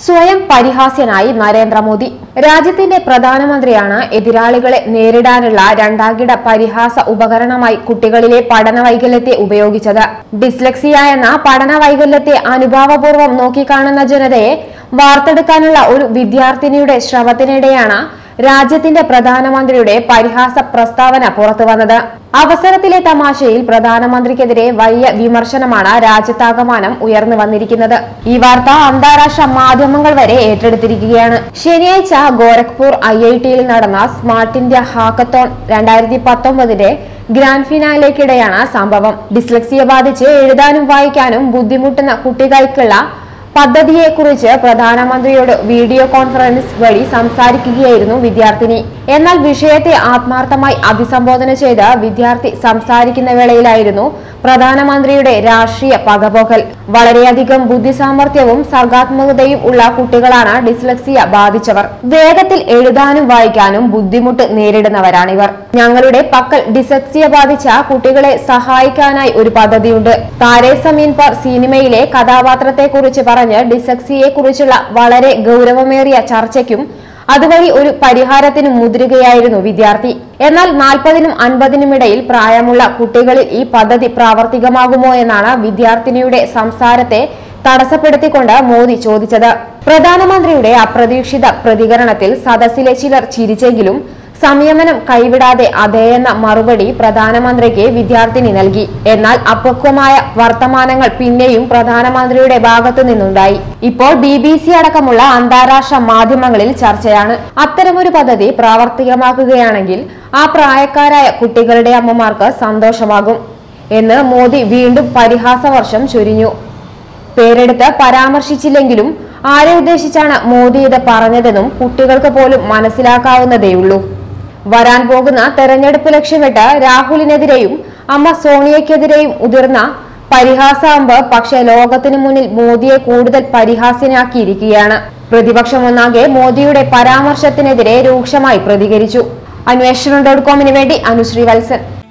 സ്വയം പരിഹാസ്യനായി നരേന്ദ്രമോദി രാജ്യത്തിന്റെ പ്രധാനമന്ത്രിയാണ് എതിരാളികളെ നേരിടാനുള്ള രണ്ടാംകിട പരിഹാസ ഉപകരണമായി കുട്ടികളിലെ പഠന വൈകല്യത്തെ ഉപയോഗിച്ചത് ഡിസ്ലെക്സിയ എന്ന പഠന വൈകല്യത്തെ അനുഭാവപൂർവ്വം നോക്കിക്കാണുന്ന ജനതയെ വാർത്തെടുക്കാനുള്ള ഒരു വിദ്യാർത്ഥിനിയുടെ ശ്രമത്തിനിടെയാണ് രാജ്യത്തിന്റെ പ്രധാനമന്ത്രിയുടെ പരിഹാസ പ്രസ്താവന പുറത്തു വന്നത് അവസരത്തിലെ തമാശയിൽ പ്രധാനമന്ത്രിക്കെതിരെ വലിയ വിമർശനമാണ് രാജ്യത്താകമാനം ഉയർന്നു വന്നിരിക്കുന്നത് ഈ വാർത്ത അന്താരാഷ്ട്ര മാധ്യമങ്ങൾ വരെ ഏറ്റെടുത്തിരിക്കുകയാണ് ശനിയാഴ്ച ഗോരഖ്പൂർ ഐ ഐ ടിയിൽ നടന്ന സ്മാർട്ട് ഇന്ത്യ ഹാക്കത്തോൺ രണ്ടായിരത്തി പത്തൊമ്പതിന്റെ ഗ്രാൻഡ് ഫിനാലേക്കിടെയാണ് സംഭവം ഡിസ്ലക്സിയ ബാധിച്ച് എഴുതാനും വായിക്കാനും ബുദ്ധിമുട്ടുന്ന കുട്ടികൾക്കുള്ള പദ്ധതിയെക്കുറിച്ച് പ്രധാനമന്ത്രിയോട് വീഡിയോ കോൺഫറൻസ് വഴി സംസാരിക്കുകയായിരുന്നു വിദ്യാർത്ഥിനി എന്നാൽ വിഷയത്തെ ആത്മാർത്ഥമായി അഭിസംബോധന ചെയ്ത വിദ്യാർത്ഥി സംസാരിക്കുന്ന വേളയിലായിരുന്നു പ്രധാനമന്ത്രിയുടെ രാഷ്ട്രീയ പകപോകൽ വളരെയധികം ബുദ്ധിസാമർഥ്യവും സർഗാത്മകതയും ഉള്ള കുട്ടികളാണ് ഡിസ്ലക്സിയ ബാധിച്ചവർ വേഗത്തിൽ എഴുതാനും വായിക്കാനും ബുദ്ധിമുട്ട് നേരിടുന്നവരാണിവർ ഞങ്ങളുടെ പക്കൽ ഡിസ്ലക്സിയ ബാധിച്ച കുട്ടികളെ സഹായിക്കാനായി ഒരു പദ്ധതിയുണ്ട് താരേ സമീൻ പർ സിനിമയിലെ കഥാപാത്രത്തെക്കുറിച്ച് പറഞ്ഞ് ഡിസക്സിയെ കുറിച്ചുള്ള വളരെ ഗൗരവമേറിയ ചർച്ചയ്ക്കും അതുവഴി ഒരു പരിഹാരത്തിന് മുതിരുകയായിരുന്നു വിദ്യാർത്ഥി എന്നാൽ നാൽപ്പതിനും അൻപതിനും ഇടയിൽ പ്രായമുള്ള കുട്ടികളിൽ ഈ പദ്ധതി പ്രാവർത്തികമാകുമോ എന്നാണ് വിദ്യാർത്ഥിനിയുടെ സംസാരത്തെ തടസ്സപ്പെടുത്തിക്കൊണ്ട് മോദി ചോദിച്ചത് പ്രധാനമന്ത്രിയുടെ അപ്രതീക്ഷിത പ്രതികരണത്തിൽ സദസ്സിലെ ചിലർ ചിരിച്ചെങ്കിലും സംയമനം കൈവിടാതെ അതേയെന്ന മറുപടി പ്രധാനമന്ത്രിക്ക് വിദ്യാർത്ഥിനി നൽകി എന്നാൽ അപക്വമായ വർത്തമാനങ്ങൾ പിന്നെയും പ്രധാനമന്ത്രിയുടെ ഭാഗത്തു നിന്നുണ്ടായി ഇപ്പോൾ ബി ബി സി അടക്കമുള്ള അന്താരാഷ്ട്ര മാധ്യമങ്ങളിൽ ചർച്ചയാണ് അത്തരമൊരു പദ്ധതി പ്രാവർത്തികമാക്കുകയാണെങ്കിൽ ആ പ്രായക്കാരായ കുട്ടികളുടെ അമ്മമാർക്ക് സന്തോഷമാകും എന്ന് മോദി വീണ്ടും പരിഹാസവർഷം ചൊരിഞ്ഞു പേരെടുത്ത് പരാമർശിച്ചില്ലെങ്കിലും ആരെ ഉദ്ദേശിച്ചാണ് മോദി ഇത് പറഞ്ഞതെന്നും കുട്ടികൾക്ക് പോലും മനസ്സിലാക്കാവുന്നതേയുള്ളൂ വരാൻ പോകുന്ന തെരഞ്ഞെടുപ്പ് ലക്ഷ്യമിട്ട് രാഹുലിനെതിരെയും അമ്മ സോണിയയ്ക്കെതിരെയും ഉതിർന്ന പരിഹാസാമ്പ് പക്ഷേ ലോകത്തിനു മുന്നിൽ മോദിയെ കൂടുതൽ പരിഹാസ്യനാക്കിയിരിക്കുകയാണ് പ്രതിപക്ഷമൊന്നാകെ മോദിയുടെ പരാമർശത്തിനെതിരെ രൂക്ഷമായി പ്രതികരിച്ചു അന്വേഷണം ഡോട്ട് കോമിന് വേണ്ടി അനുശ്രീ വത്സൻ